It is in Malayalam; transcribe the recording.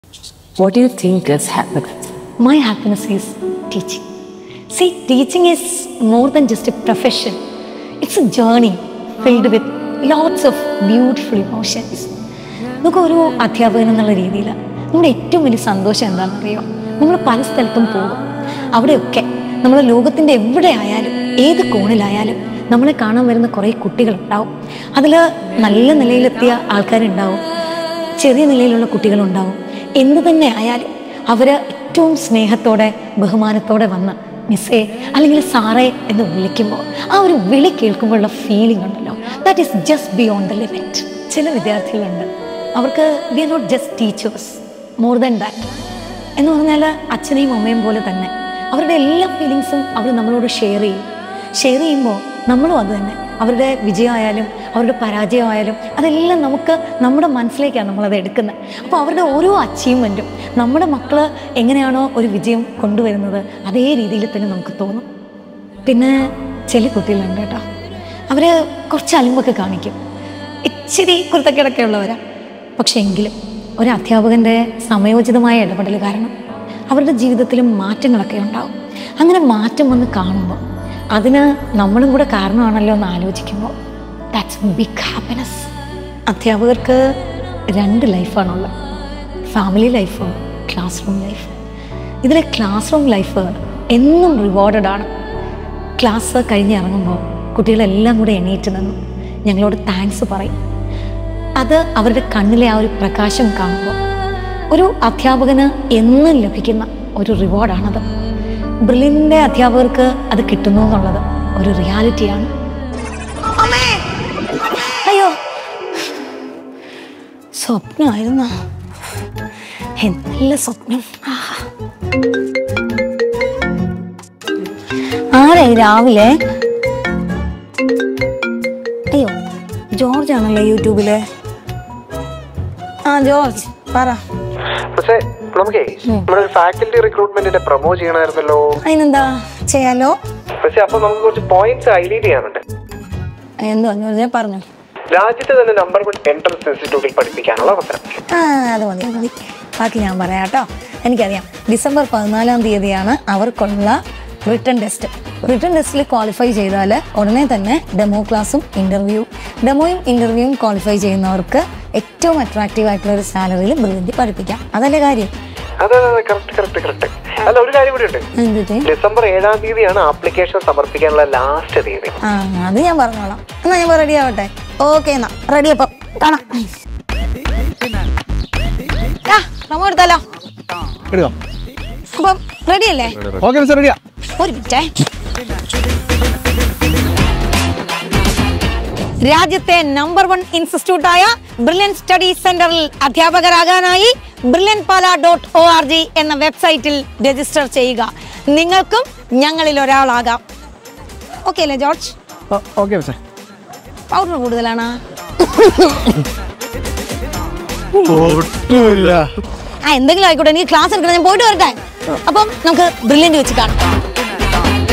What do you think is happiness? My happiness is teaching. See, teaching is more than just a profession, it's a journey filled with lots of beautiful emotions. നമുക്ക് ഒരു അധ്യാപകൻ എന്നുള്ള രീതിയിൽ നമ്മുടെ ഏറ്റവും വലിയ സന്തോഷം എന്താണെന്നറിയോ നമ്മൾ പല സ്ഥലത്തും പോകും അവിടെയൊക്കെ നമ്മൾ ലോകത്തിൻ്റെ എവിടെ ആയാലും ഏത് കോണിലായാലും നമ്മളെ കാണാൻ വരുന്ന കുറേ കുട്ടികളുണ്ടാവും അതിൽ നല്ല നിലയിലെത്തിയ ആൾക്കാരുണ്ടാവും ചെറിയ നിലയിലുള്ള കുട്ടികളുണ്ടാവും എന്ത് തന്നെ ആയാലും അവർ ഏറ്റവും സ്നേഹത്തോടെ ബഹുമാനത്തോടെ വന്ന് മിസ്സേ അല്ലെങ്കിൽ സാറേ എന്ന് വിളിക്കുമ്പോൾ ആ ഒരു വിളി കേൾക്കുമ്പോഴുള്ള ഫീലിംഗ് ഉണ്ടല്ലോ that is just beyond the limit ചില വിദ്യാർത്ഥികളുണ്ട് അവർക്ക് we are not just teachers more than that എന്ന് പറഞ്ഞാൽ അച്ഛനെയും അമ്മയും പോലെ തന്നെ അവരുടെ എല്ലാ ഫീലിങ്സും അവർ നമ്മളോട് ഷെയർ ചെയ്യും ഷെയർ ചെയ്യുമ്പോൾ നമ്മളും അത് തന്നെ അവരുടെ വിജയമായാലും അവരുടെ പരാജയമായാലും അതെല്ലാം നമുക്ക് നമ്മുടെ മനസ്സിലേക്കാണ് നമ്മളത് എടുക്കുന്നത് അപ്പോൾ അവരുടെ ഓരോ അച്ചീവ്മെൻറ്റും നമ്മുടെ മക്കൾ എങ്ങനെയാണോ ഒരു വിജയം കൊണ്ടുവരുന്നത് അതേ രീതിയിൽ തന്നെ നമുക്ക് തോന്നും പിന്നെ ചില കുട്ടികളുണ്ട് കേട്ടോ അവർ കുറച്ച് അലിമ്പൊക്കെ കാണിക്കും ഇച്ചിരി കുരുത്തക്കേടൊക്കെ ഉള്ളവരാണ് പക്ഷേ എങ്കിലും ഒരു അധ്യാപകൻ്റെ സമയോചിതമായ ഇടപെടൽ കാരണം അവരുടെ ജീവിതത്തിലും മാറ്റങ്ങളൊക്കെ ഉണ്ടാവും അങ്ങനെ മാറ്റം വന്ന് കാണുമ്പോൾ അതിന് നമ്മളും കൂടെ കാരണമാണല്ലോ എന്ന് ആലോചിക്കുമ്പോൾ ദാറ്റ്സ് ബിഗ് ഹാപ്പിനെസ് അധ്യാപകർക്ക് രണ്ട് ലൈഫാണുള്ളത് ഫാമിലി ലൈഫും ക്ലാസ് റൂം ലൈഫും ഇതിലെ ക്ലാസ് റൂം ലൈഫ് എന്നും റിവാർഡഡ് ആണ് ക്ലാസ് കഴിഞ്ഞ് ഇറങ്ങുമ്പോൾ കുട്ടികളെല്ലാം കൂടെ എണീറ്റ് നിന്നു ഞങ്ങളോട് താങ്ക്സ് പറയും അത് അവരുടെ കണ്ണിലെ ആ ഒരു പ്രകാശം കാണുമ്പോൾ ഒരു അധ്യാപകന് എന്നും ലഭിക്കുന്ന ഒരു റിവാർഡാണത് ബ്രില്ലിൻ്റെ അധ്യാപകർക്ക് അത് കിട്ടുന്നു എന്നുള്ളത് ഒരു റിയാലിറ്റിയാണ് അയ്യോ സ്വപ്നമായിരുന്നു നല്ല സ്വപ്നം ആഹാ. ആരായി രാവിലെ അയ്യോ ജോർജ് ആണല്ലോ യൂട്യൂബില് ആ ജോർജ് പറ പക്ഷേ നമുക്കേ നമ്മുടെ ഒരു ഫാക്കൽറ്റി റിക്രൂട്ട്മെന്റിന്റെ പ്രൊമോ ചെയ്യണമായിരുന്നല്ലോ അതിനെന്താ ചെയ്യാലോ പക്ഷെ അപ്പൊ നമുക്ക് കുറച്ച് പോയിന്റ്സ് ഹൈലൈറ്റ് ചെയ്യാനുണ്ട് എന്തോ ജോർജ് പറഞ്ഞു രാജ്യത്തെ തന്നെ നമ്പർ വൺ എൻട്രൻസ് ഇൻസ്റ്റിറ്റ്യൂട്ടിൽ പഠിപ്പിക്കാനുള്ള അവസരം ആ അത് മതി അത് മതി ബാക്കി ഞാൻ പറയാം കേട്ടോ എനിക്കറിയാം ഡിസംബർ പതിനാലാം തീയതിയാണ് അവർക്കുള്ള റിട്ടേൺ ടെസ്റ്റ് റിട്ടേൺ ടെസ്റ്റിൽ ക്വാളിഫൈ ചെയ്താൽ ഉടനെ തന്നെ ഡെമോ ക്ലാസ്സും ഇൻ്റർവ്യൂ ഡെമോയും ഇൻ്റർവ്യൂവും ക്വാളിഫൈ ചെയ്യുന്നവർക്ക് ഏറ്റവും അട്രാക്റ്റീവ് ആയിട്ടുള്ള ഒരു സാലറിയിൽ ബ്രില്യൻ്റ് പഠിപ്പിക്കാം അതല്ലേ കാര്യം അതെ അതെ കറക്റ്റ് കറക്റ്റ് കറക്റ്റ് അല്ല ഒരു കാര്യം കൂടി ഉണ്ട് എന്തിട്ട് ഡിസംബർ ഏഴാം തീയതിയാണ് ആപ്ലിക്കേഷൻ സമർപ്പിക്കാനുള്ള ലാസ്റ്റ് തീയതി ആ അത് ഞാൻ പറഞ്ഞോളാം എന്നാ ഞാൻ റെഡി ആവട്ടെ ഓക്കെ എന്നാ റെഡി അപ്പം കാണാം ആ, നമ്മ എടുത്താലോ എടുക്കാം അപ്പം റെഡി അല്ലേ ഓക്കെ മിസ്റ്റർ റെഡിയാ ഒരു മിനിറ്റേ രാജ്യത്തെ നമ്പർ വൺ ഇൻസ്റ്റിറ്റ്യൂട്ടായ ബ്രില്യൻ സ്റ്റഡി സെന്ററിൽ അധ്യാപകരാകാനായി Brilliant Pala dot O R G എന്ന വെബ്സൈറ്റിൽ രജിസ്റ്റർ ചെയ്യുക നിങ്ങൾക്കും ഞങ്ങളിൽ ഒരാളാകാം ഓക്കെ അല്ലേ ജോർജ് ഓക്കെ മിസ്റ്റർ പൗഡർ കൂടുതലാണ് ഒട്ടുമില്ല ആ എന്തെങ്കിലും ആയിക്കോട്ടെ എനിക്ക് ക്ലാസ് എടുക്കണം ഞാൻ പോയിട്ട് വരട്ടെ അപ്പം നമുക്ക് ബ്രില്യൻ്റ് വെച്ച് കാണാം